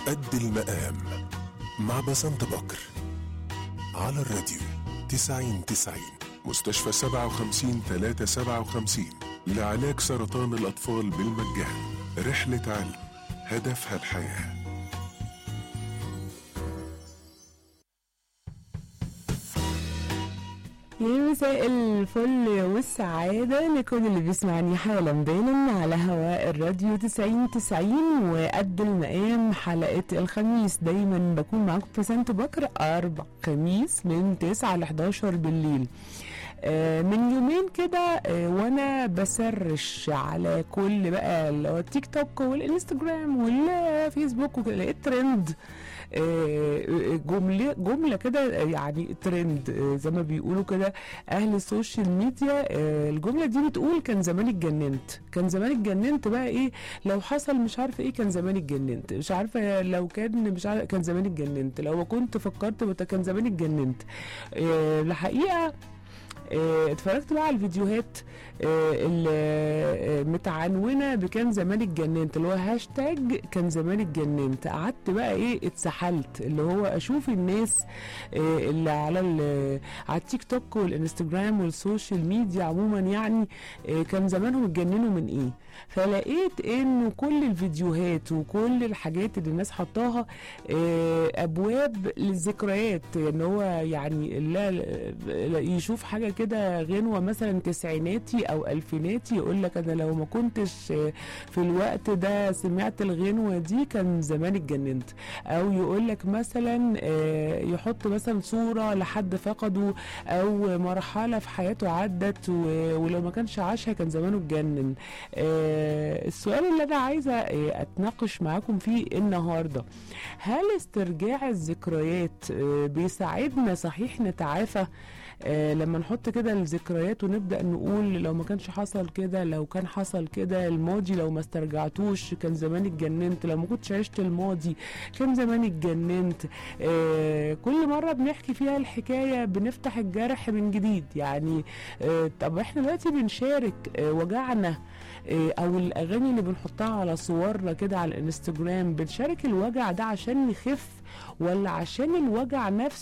قد المقام مع بسنت بكر على الراديو تسعين تسعين مستشفى سبعة وخمسين تلاتة سبعة وخمسين لعلاج سرطان الأطفال بالمجان رحلة علم هدفها الحياه يا مساء الفل والسعادة لكل اللي بيسمعني حالا بالا على هواء الراديو 90 90 وقد المقام حلقة الخميس دايما بكون معاكم بسنت بكر أربع خميس من 9 ل 11 بالليل آه، من يومين كده آه، وانا بسرش على كل بقى اللي هو التيك توك والانستجرام والفيسبوك وكده لقيت ترند آه، جمله جمله كده يعني ترند آه، زي ما بيقولوا كده اهل السوشيال ميديا آه، الجمله دي بتقول كان زمان اتجننت كان زمان اتجننت بقى ايه لو حصل مش عارفه ايه كان زمان اتجننت مش عارفه لو كان مش عارفه كان زمان اتجننت لو كنت فكرت بت- كان زمان اتجننت آه، الحقيقه آه، اتفرجت بقى على الفيديوهات آه، اللي آه، متعنونه بكان زمان اتجننت اللي هو هاشتاج كان زمان اتجننت قعدت بقى ايه اتسحلت اللي هو اشوف الناس آه، اللي على ال- على التيك توك والانستجرام والسوشيال ميديا عموما يعني آه، كان زمانهم اتجننوا من ايه فلقيت انه كل الفيديوهات وكل الحاجات اللي الناس حطاها آه، ابواب للذكريات ان هو يعني لا لا- يشوف حاجه كده غنوه مثلا تسعيناتي او الفيناتي يقول لك انا لو ما كنتش آه، في الوقت ده سمعت الغنوه دي كان زمان اتجننت او يقول لك مثلا آه، يحط مثلا صوره لحد فقده او مرحله في حياته عدت و- ولو ما كانش عاشها كان زمانه اتجنن آه، السؤال اللي انا عايزه آه، اتناقش معاكم فيه النهارده هل استرجاع الذكريات آه، بيساعدنا صحيح نتعافى آه لما نحط كده الذكريات ونبدا نقول لو ما كانش حصل كده لو كان حصل كده الماضي لو ما استرجعتوش كان زمان اتجننت لو ما كنتش عشت الماضي كان زمان اتجننت آه كل مره بنحكي فيها الحكايه بنفتح الجرح من جديد يعني آه طب احنا دلوقتي بنشارك آه وجعنا آه، او الاغاني اللي بنحطها على صورنا كده على الانستجرام بنشارك الوجع ده عشان نخف ولا عشان الوجع نفسه